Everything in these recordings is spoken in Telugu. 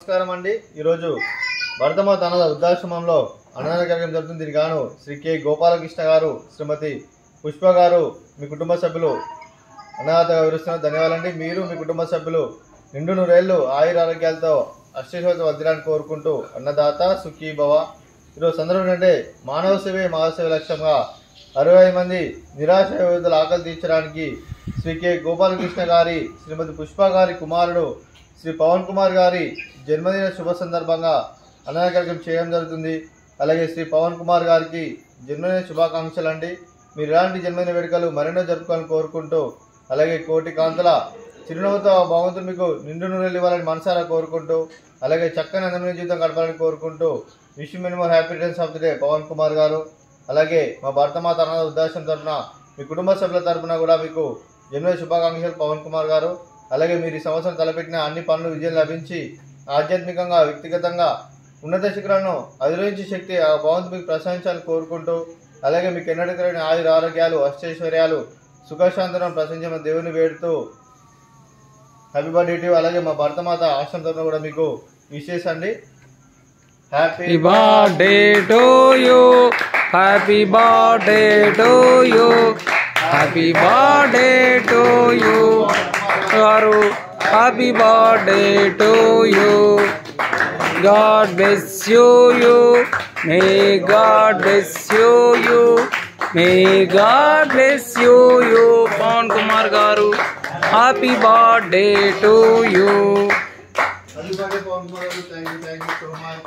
నమస్కారం అండి ఈరోజు భరతమాత అన్నద వృద్ధాశ్రమంలో అన్నదాన కార్యక్రమం జరుగుతుంది దీనికి గాను శ్రీ కె గోపాలకృష్ణ గారు శ్రీమతి పుష్ప గారు మీ కుటుంబ సభ్యులు అన్నదాతగా వివరిస్తున్నారు ధన్యవాదాలండి మీరు మీ కుటుంబ సభ్యులు నిండు నూరేళ్లు ఆయుర ఆరోగ్యాలతో అష్టైశ్వర్య వదిలాన్ని కోరుకుంటూ అన్నదాత సుఖీ భవ ఈరోజు సందర్భం ఏంటంటే మానవ సేవే మానవ సేవ లక్ష్యంగా అరవై మంది నిరాశ యువతుల ఆకలి తీర్చడానికి శ్రీ కె గోపాలకృష్ణ గారి శ్రీమతి పుష్ప గారి కుమారుడు శ్రీ పవన్ కుమార్ గారి జన్మదిన శుభ సందర్భంగా అన్నదాన కార్యక్రమం చేయడం జరుగుతుంది అలాగే శ్రీ పవన్ కుమార్ గారికి జన్మదిన శుభాకాంక్షలు అండి మీరు ఇలాంటి జన్మదిన వేడుకలు మరెన్నో జరుపుకోవాలని కోరుకుంటూ అలాగే కోటి కాంతల చిరునవ్వుతో ఆ భగవంతుడు మీకు నిండు నూనెలు ఇవ్వాలని మనసారా కోరుకుంటూ అలాగే చక్కని అందమైన జీవితం గడపాలని కోరుకుంటూ wish minimum happy returns of the day Pavan Kumar garu అలాగే మా భర్తమాత అన్నద ఉద్దేశం తరఫున మీ కుటుంబ సభ్యుల తరఫున కూడా మీకు జన్మదిన శుభాకాంక్షలు పవన్ కుమార్ గారు అలాగే మీరు ఈ సంవత్సరం తలపెట్టిన అన్ని పనులు విజయం లభించి ఆధ్యాత్మికంగా వ్యక్తిగతంగా ఉన్నత శిఖరాలను అధిరోహించే శక్తి ఆ భగవంతు మీకు ప్రశంసాలని కోరుకుంటూ అలాగే మీకు ఎన్నటికైన ఆయుర ఆరోగ్యాలు అష్టైశ్వర్యాలు సుఖశాంతరం ప్రశంసమని దేవుని వేడుతూ హ్యాపీ బర్త్డే టు అలాగే మా భర్తమాత ఆశ్రమం తరఫున కూడా మీకు విశేష అండి happy Happy birthday to you. Happy birthday to you. Happy birthday to you. Garu. Happy birthday to you. God bless you, you. May God bless you, you. May God bless you, you. Pawan Kumar Garu. Happy birthday to you. Happy birthday Pavan Kumar garu thank you thank you so much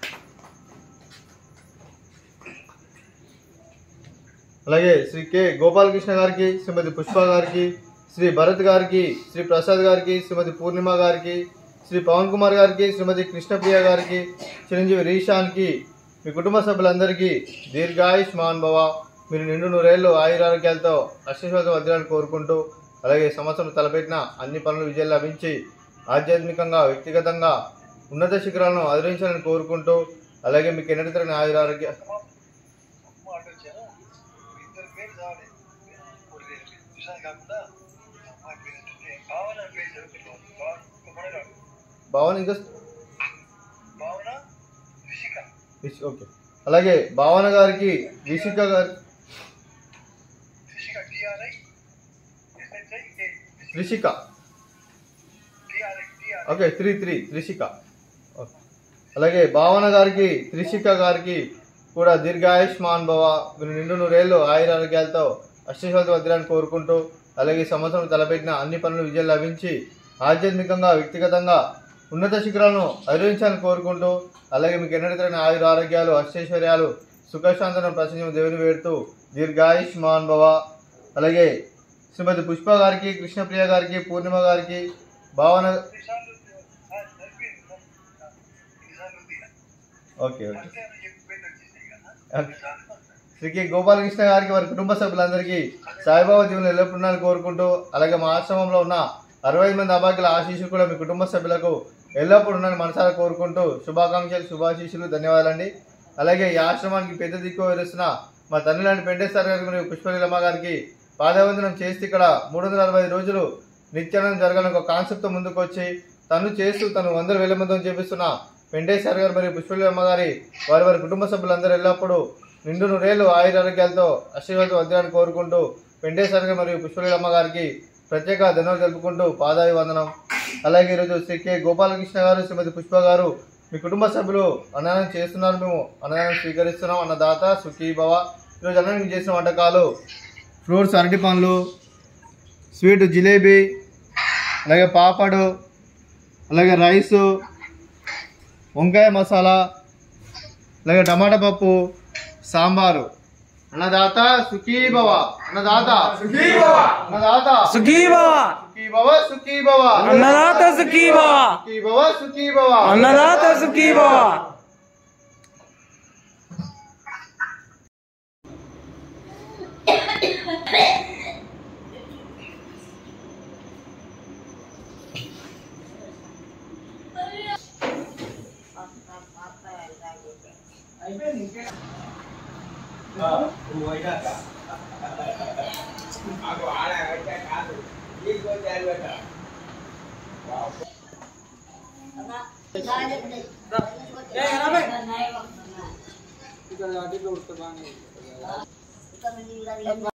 అలాగే శ్రీ కె గోపాలకృష్ణ గారికి శ్రీమతి పుష్ప గారికి శ్రీ భరత్ గారికి శ్రీ ప్రసాద్ గారికి శ్రీమతి పూర్ణిమ గారికి శ్రీ పవన్ కుమార్ గారికి శ్రీమతి కృష్ణప్రియ గారికి చిరంజీవి రీషాన్కి మీ కుటుంబ సభ్యులందరికీ దీర్ఘాయుష్మాన్ భవ మీరు నిండు నూరేళ్ళు ఆయురారోగ్యాలతో అశ్వశ్వాసం వద్దాలని కోరుకుంటూ అలాగే సంవత్సరం తలపెట్టిన అన్ని పనులు విజయం లభించి ఆధ్యాత్మికంగా వ్యక్తిగతంగా ఉన్నత శిఖరాలను అధిరించాలని కోరుకుంటూ అలాగే మీకు ఎన్నటి తరగని ఆయురారోగ్య భావన ఇంకా విశ్- ఓకే అలాగే భావన గారికి రిషిక గారి Trishika okay three three Trishika okay. అలాగే భావన గారికి త్రిషిక గారికి కూడా దీర్ఘాయుష్మాన్ భవ మీరు నిండు నూరేళ్ళు ఆయుర ఆరోగ్యాలతో అష్టశ్వత వద్దాలని కోరుకుంటూ అలాగే ఈ సంవత్సరం తలపెట్టిన అన్ని పనులు విజయం లభించి ఆధ్యాత్మికంగా వ్యక్తిగతంగా ఉన్నత శిఖరాలను అధిరోహించాలని కోరుకుంటూ అలాగే మీకు ఎన్నటికైనా ఆయుర ఆరోగ్యాలు అష్టైశ్వర్యాలు సుఖశాంతనం ప్రసంగం దేవుని వేడుతూ దీర్ఘాయుష్మాన్ భవ అలాగే శ్రీమతి పుష్ప గారికి కృష్ణప్రియ గారికి పూర్ణిమ గారికి Bhavana okay okay Shri K Gopalakrishna గారికి వారి కుటుంబ సభ్యులందరికీ సాయిబాబా జీవనం ఎల్లప్పుడున్నారని కోరుకుంటూ అలాగే మా ఆశ్రమంలో ఉన్న అరవై మంది అబాకిల ఆశీస్సులు కూడా మీ కుటుంబ సభ్యులకు ఎల్లప్పుడూ ఉన్నారని మనసారా కోరుకుంటూ శుభాకాంక్షలు శుభాశీస్సులు ధన్యవాదాలండి అలాగే ఈ ఆశ్రమానికి పెద్ద దిక్కు వహిస్తున్న మా తండ్రి లాంటి పెండేశ్వర గారికి మరియు పుష్పలీలమ్మ గారికి పాదవందనం చేస్తే ఇక్కడ మూడు వందల అరవై ఐదు రోజులు నిత్యానందం జరగాలని ఒక కాన్సెప్ట్తో ముందుకు వచ్చి తను చేస్తూ తను వందల వేల మందిని చేపిస్తున్న వెంకటేశ్వర గారు మరియు పుష్పలీలమ్మ గారి వారి వారి కుటుంబ సభ్యులందరూ ఎల్లప్పుడూ నిండు నూరేళ్ళు ఆయుర ఆరోగ్యాలతో ఆశీర్వాదం వద్దాలని కోరుకుంటూ వెంకటేశ్వర గారు మరియు పుష్పలీలమ్మ గారికి ప్రత్యేక ధన్యవాదాలు తెలుపుకుంటూ పాదావి వందనం అలాగే ఈరోజు శ్రీ కె గోపాలకృష్ణ గారు శ్రీమతి పుష్ప గారు మీ కుటుంబ సభ్యులు అన్నదానం చేస్తున్నారు మేము అన్నదానం స్వీకరిస్తున్నాం అన్నదాత సుఖీ భవ ఈరోజు అన్నదానం చేసిన వంటకాలు ఫ్రూట్స్ అరటి పండ్లు స్వీట్ జిలేబీ అలాగే పాపడు అలాగే రైసు వంకాయ మసాలా అలాగే టమాటా పప్పు సాంబారు అన్నదాత సుఖీ భవ అన్నదాత సుఖీ భవ అన్నదాత Suki Baba. సుఖీ భవ సుఖీ భవ Annadata Suki Baba. సుఖీ భవ సుఖీ భవ Annadata Suki Baba. ఇక్కడ